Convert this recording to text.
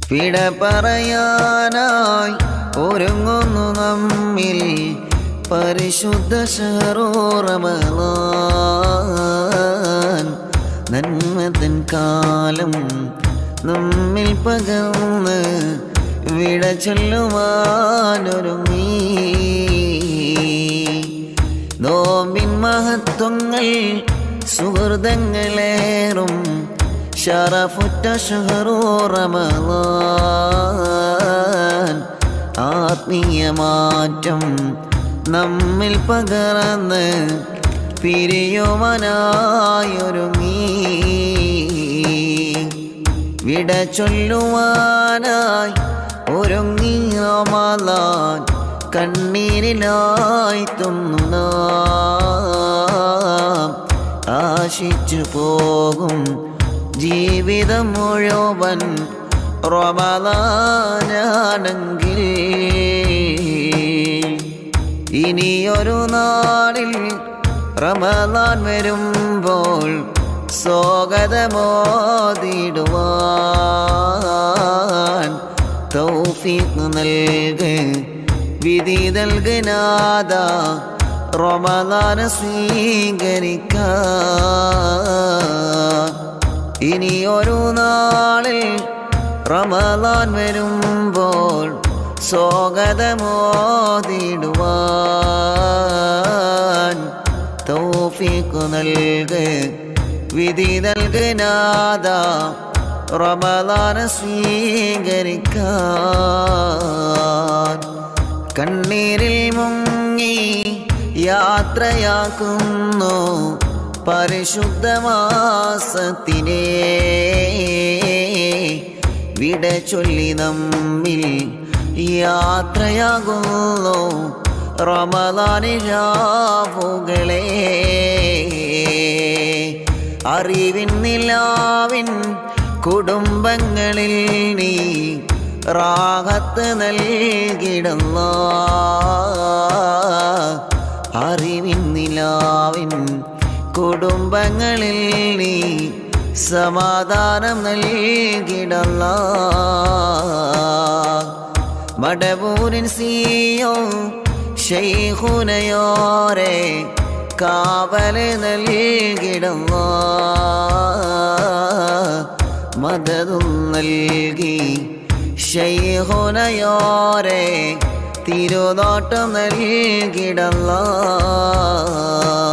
വിട പറയാനായി ഒരുങ്ങുന്നു നമ്മിൽ പരിശുദ്ധ ഷഹറോറമലാൻ നന്മതൻ കാലം നമ്മിൽ പകർന്ന് വിട ചൊല്ലുവാനൊരുങ്ങി നോമ്പിൻ മഹത്വങ്ങൾ സുഹൃതങ്ങളേറും ഷറഫുറ്റ ഷഹറോറമലാൻ ആത്മീയ മാറ്റം നമ്മിൽ പകർന്ന് പിരിയുവാനായൊരുങ്ങി വിട ചൊല്ലുവാനായി ഒരുങ്ങിയ മാലാൻ കണ്ണീരിലായി തുന്നുന്ന ആശിച്ചു പോകും ജീവിതം മുഴുവൻ റമലാനാണെങ്കിൽ ഇനിയൊരു നാളിൽ റമലാൻ വരുമ്പോൾ സ്വാഗതമോദിടുവാൻ തൗഫീഖ് നൽക് വിധി നൽകനാദ റമലാന സ്വീകരിക്ക ഇനിയൊരു നാളിൽ റമലാൻ വരുമ്പോൾ സ്വാഗതമോദിടുവാൻ തൗഫീഖ് നൽക് വിധി നൽകനാദ റമലാന സ്വീകരിക്കാൻ കണ്ണീരിൽ മുങ്ങി യാത്രയാക്കുന്നു പരിശുദ്ധമാസത്തിനെ വിട ചൊല്ലി നമ്മിൽ യാത്രയാകുന്നു റമലാനി രാവുകളെ അറിവിൻ നിലാവിൻ കുടുംബങ്ങളിൽ നീ റാഹത്ത് നൽകിടുന്ന അറിവിൻ നിലാവിൻ കുടുംബങ്ങളിൽ നീ സമാധാനം നൽകിടല്ല മടവൂരിൻ സിയോ ഷെയ്ഖുനയോരെ കാവല് നൽകിടല്ല മദതും നൽകി ഷെയ്ഖുനയോരെ തിരുനോട്ടം നൽകിടല്ല